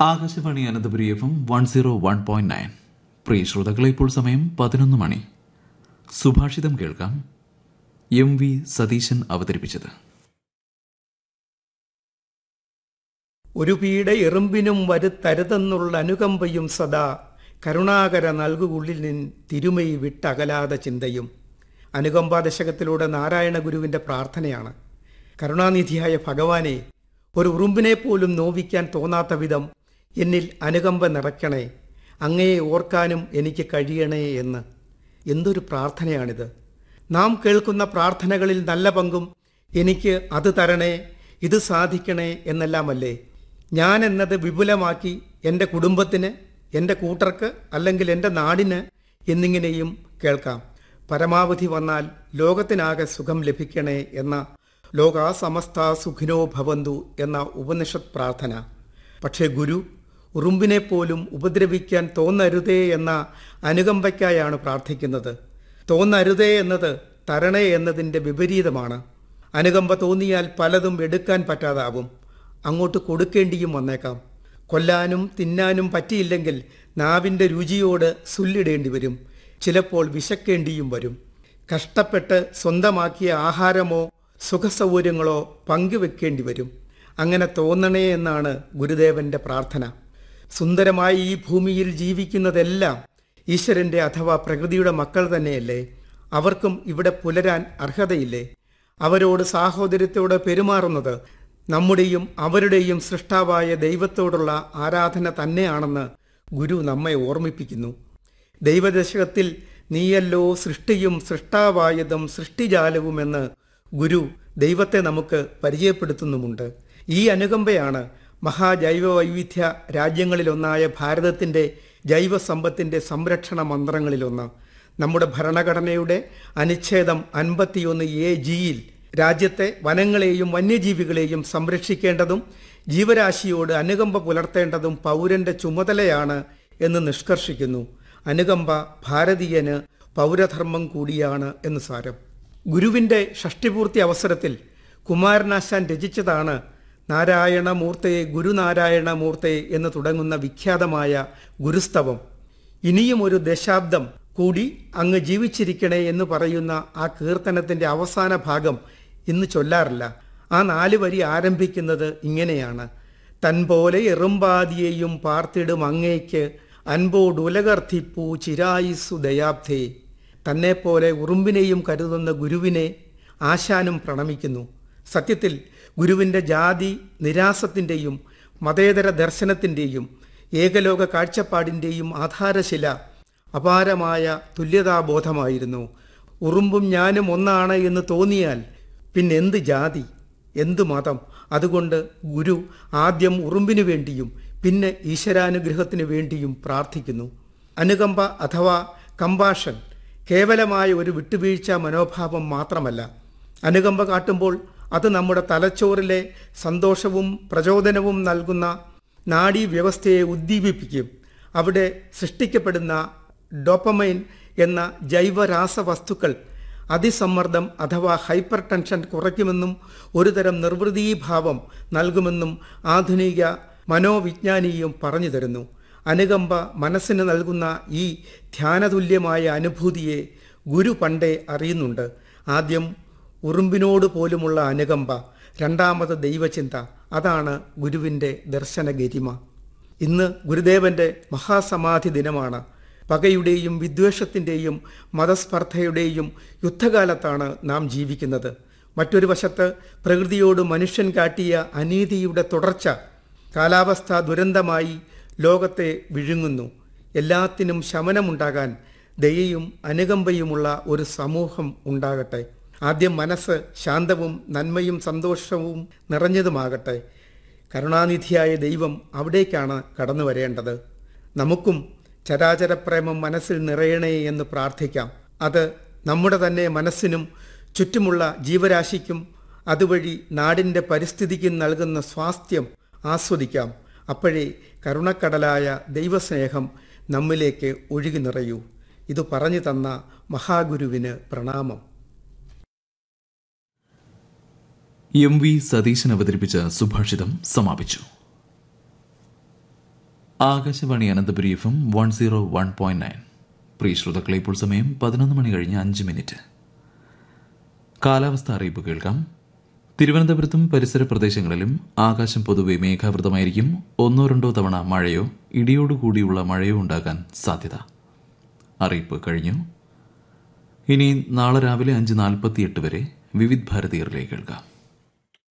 Akashvani Ananthapuri F M one zero one point nine പ്രിയ ശ്രോതാക്കളെ ഇപ്പോൾ സമയം പതിനൊന്ന് മണി സുഭാഷിതം കേൾക്കാം എം വി സതീശൻ അവതരിപ്പിച്ചത് ഒരു പീഡ എറുമ്പിനും വരുത്തരുതെന്നുള്ള അനുകമ്പയും സദാ കരുണാകര നൽകുള്ളിൽ നിൻ തിരുമൈ വിട്ടകലാത ചിന്തയും അനുകമ്പാ ദശകത്തിലൂടെ നാരായണ ഗുരുവിന്റെ പ്രാർത്ഥനയാണ് കരുണാനിധിയായ ഭഗവാനെ ഒരു ഉറുമ്പിനെ പോലും നോവിക്കാൻ തോന്നാത്ത വിധം എന്നിൽ അനുകമ്പ നിറയ്ക്കണേ അങ്ങയെ ഓർക്കാനും എനിക്ക് കഴിയണേ എന്ന് എന്തൊരു പ്രാർത്ഥനയാണിത് നാം കേൾക്കുന്ന പ്രാർത്ഥനകളിൽ നല്ല പങ്കും എനിക്ക് അത് തരണേ ഇത് സാധിക്കണേ എന്നെല്ലാമല്ലേ ഞാൻ എന്നത് വിപുലമാക്കി എൻ്റെ കുടുംബത്തിന് എൻ്റെ കൂട്ടർക്ക് അല്ലെങ്കിൽ എൻ്റെ നാടിന് എന്നിങ്ങനെയും കേൾക്കാം പരമാവധി വന്നാൽ ലോകത്തിനാകെ സുഖം ലഭിക്കണേ എന്ന ലോകാ സമസ്ത സുഖിനോ ഭവന്തു എന്ന ഉപനിഷത് പ്രാർത്ഥന പക്ഷേ ഗുരു ഉറുമ്പിനെ പോലും ഉപദ്രവിക്കാൻ തോന്നരുതേ എന്ന അനുകമ്പയ്ക്കായാണ് പ്രാർത്ഥിക്കുന്നത് തോന്നരുതേ എന്നത് തരണേ എന്നതിൻ്റെ വിപരീതമാണ് അനുകമ്പ തോന്നിയാൽ പലതും എടുക്കാൻ പറ്റാതാവും അങ്ങോട്ട് കൊടുക്കേണ്ടിയും വന്നേക്കാം കൊല്ലാനും തിന്നാനും പറ്റിയില്ലെങ്കിൽ നാവിൻ്റെ രുചിയോട് സുല്ലിടേണ്ടി വരും ചിലപ്പോൾ വിശക്കേണ്ടിയും വരും കഷ്ടപ്പെട്ട് സ്വന്തമാക്കിയ ആഹാരമോ സുഖസൗകര്യങ്ങളോ പങ്കുവെക്കേണ്ടി വരും അങ്ങനെ തോന്നണേ എന്നാണ് ഗുരുദേവന്റെ പ്രാർത്ഥന സുന്ദരമായി ഈ ഭൂമിയിൽ ജീവിക്കുന്നതെല്ലാം ഈശ്വരന്റെ അഥവാ പ്രകൃതിയുടെ മക്കൾ തന്നെയല്ലേ അവർക്കും ഇവിടെ പുലരാൻ അർഹതയില്ലേ അവരോട് സാഹോദര്യത്തോടെ പെരുമാറുന്നത് നമ്മുടെയും അവരുടെയും സൃഷ്ടാവായ ദൈവത്തോടുള്ള ആരാധന തന്നെയാണെന്ന് ഗുരു നമ്മെ ഓർമ്മിപ്പിക്കുന്നു ദൈവദശകത്തിൽ നീയല്ലോ സൃഷ്ടിയും സൃഷ്ടാവായതും സൃഷ്ടിജാലവുമെന്ന് ഗുരു ദൈവത്തെ നമുക്ക് പരിചയപ്പെടുത്തുന്നുമുണ്ട് ഈ അനുകമ്പയാണ് മഹാജൈവ വൈവിധ്യ രാജ്യങ്ങളിലൊന്നായ ഭാരതത്തിൻ്റെ ജൈവസമ്പത്തിൻ്റെ സംരക്ഷണ മന്ത്രങ്ങളിലൊന്ന് നമ്മുടെ ഭരണഘടനയുടെ അനുച്ഛേദം അൻപത്തിയൊന്ന് എ ജിയിൽ രാജ്യത്തെ വനങ്ങളെയും വന്യജീവികളെയും സംരക്ഷിക്കേണ്ടതും ജീവരാശിയോട് അനുകമ്പ പുലർത്തേണ്ടതും പൗരന്റെ ചുമതലയാണ് എന്ന് നിഷ്കർഷിക്കുന്നു അനുകമ്പ ഭാരതീയന് പൗരധർമ്മം കൂടിയാണ് എന്ന് സാരം ഗുരുവിന്റെ ഷഷ്ടിപൂർത്തി അവസരത്തിൽ കുമാരനാശാൻ രചിച്ചതാണ് നാരായണമൂർത്തേ ഗുരുനാരായണമൂർത്തേ എന്ന് തുടങ്ങുന്ന വിഖ്യാതമായ ഗുരുസ്തവം ഇനിയും ഒരു ദശാബ്ദം കൂടി അങ്ങ് ജീവിച്ചിരിക്കണേ എന്ന് പറയുന്ന ആ കീർത്തനത്തിന്റെ അവസാന ഭാഗം ഇന്ന് ചൊല്ലാറില്ല ആ നാല് വരി ആരംഭിക്കുന്നത് ഇങ്ങനെയാണ് തൻപോലെ എറുമ്പാദിയെയും പാർത്തിടും അങ്ങേക്ക് അൻപോടുലകർത്തിപ്പൂ ചിരായുസു ദയാബ്ധേ തന്നെപ്പോലെ ഉറുമ്പിനെയും കരുതുന്ന ഗുരുവിനെ ആശാനും പ്രണമിക്കുന്നു സത്യത്തിൽ ഗുരുവിൻ്റെ ജാതി നിരാസത്തിൻ്റെയും മതേതര ദർശനത്തിൻ്റെയും ഏകലോക കാഴ്ചപ്പാടിൻ്റെയും ആധാരശില അപാരമായ തുല്യതാബോധമായിരുന്നു ഉറുമ്പും ഞാനും ഒന്നാണ് എന്ന് തോന്നിയാൽ പിന്നെ എന്ത് ജാതി എന്ത് മതം അതുകൊണ്ട് ഗുരു ആദ്യം ഉറുമ്പിനു വേണ്ടിയും പിന്നെ ഈശ്വരാനുഗ്രഹത്തിനു വേണ്ടിയും പ്രാർത്ഥിക്കുന്നു അനുകമ്പ അഥവാ കമ്പാഷൻ കേവലമായ ഒരു വിട്ടുവീഴ്ച മനോഭാവം മാത്രമല്ല അനുകമ്പ കാട്ടുമ്പോൾ അത് നമ്മുടെ തലച്ചോറിലെ സന്തോഷവും പ്രചോദനവും നൽകുന്ന നാഡീവ്യവസ്ഥയെ ഉദ്ദീപിപ്പിക്കും അവിടെ സൃഷ്ടിക്കപ്പെടുന്ന ഡോപ്പമൈൻ എന്ന ജൈവരാസവസ്തുക്കൾ അതിസമ്മർദ്ദം അഥവാ ഹൈപ്പർ ടെൻഷൻ കുറയ്ക്കുമെന്നും ഒരുതരം നിർവൃതീഭാവം നൽകുമെന്നും ആധുനിക മനോവിജ്ഞാനിയും പറഞ്ഞു തരുന്നു അനുകമ്പ മനസ്സിന് നൽകുന്ന ഈ ധ്യാനതുല്യമായ അനുഭൂതിയെ ഗുരു പണ്ടേ അറിയുന്നുണ്ട് ആദ്യം ഉറുമ്പിനോട് പോലുമുള്ള അനുകമ്പ രണ്ടാമത് ദൈവചിന്ത അതാണ് ഗുരുവിൻ്റെ ദർശന ഗരിമ ഇന്ന് ഗുരുദേവന്റെ മഹാസമാധി ദിനമാണ് പകയുടെയും വിദ്വേഷത്തിൻ്റെയും മതസ്പർദ്ധയുടെയും യുദ്ധകാലത്താണ് നാം ജീവിക്കുന്നത് മറ്റൊരു വശത്ത് പ്രകൃതിയോട് മനുഷ്യൻ കാട്ടിയ അനീതിയുടെ തുടർച്ച കാലാവസ്ഥാ ദുരന്തമായി ലോകത്തെ വിഴുങ്ങുന്നു എല്ലാത്തിനും ശമനമുണ്ടാകാൻ ദയയും അനുകമ്പയുമുള്ള ഒരു സമൂഹം ഉണ്ടാകട്ടെ ആദ്യം മനസ്സ് ശാന്തവും നന്മയും സന്തോഷവും നിറഞ്ഞതുമാകട്ടെ കരുണാനിധിയായ ദൈവം അവിടേക്കാണ് കടന്നു വരേണ്ടത് നമുക്കും ചരാചരപ്രേമം മനസ്സിൽ നിറയണേ എന്ന് പ്രാർത്ഥിക്കാം അത് നമ്മുടെ തന്നെ മനസ്സിനും ചുറ്റുമുള്ള ജീവരാശിക്കും അതുവഴി നാടിൻ്റെ പരിസ്ഥിതിക്കും നൽകുന്ന സ്വാസ്ഥ്യം ആസ്വദിക്കാം അപ്പോഴേ കരുണക്കടലായ ദൈവസ്നേഹം നമ്മിലേക്ക് ഒഴുകി നിറയൂ ഇത് പറഞ്ഞു തന്ന മഹാഗുരുവിന് പ്രണാമം എം വി സതീശൻ അവതരിപ്പിച്ച സുഭാഷിതം സമാപിച്ചു Akashvani Ananthapuri F M one zero one point nine പ്രിയ ശ്രോതാക്കളെ ഇപ്പോൾ സമയം പതിനൊന്ന് മണി കഴിഞ്ഞ് അഞ്ച് മിനിറ്റ് കാലാവസ്ഥ അറിയിപ്പ് കേൾക്കാം തിരുവനന്തപുരത്തും പരിസര പ്രദേശങ്ങളിലും ആകാശം പൊതുവെ മേഘാവൃതമായിരിക്കും ഒന്നോ രണ്ടോ തവണ മഴയോ ഇടിയോടുകൂടിയുള്ള മഴയോ ഉണ്ടാകാൻ സാധ്യത അറിയിപ്പ് കഴിഞ്ഞു ഇനി നാളെ രാവിലെ അഞ്ച് നാൽപ്പത്തിയെട്ട് വരെ വിവിധ് ഭാരതീയറിലേക്ക് കേൾക്കാം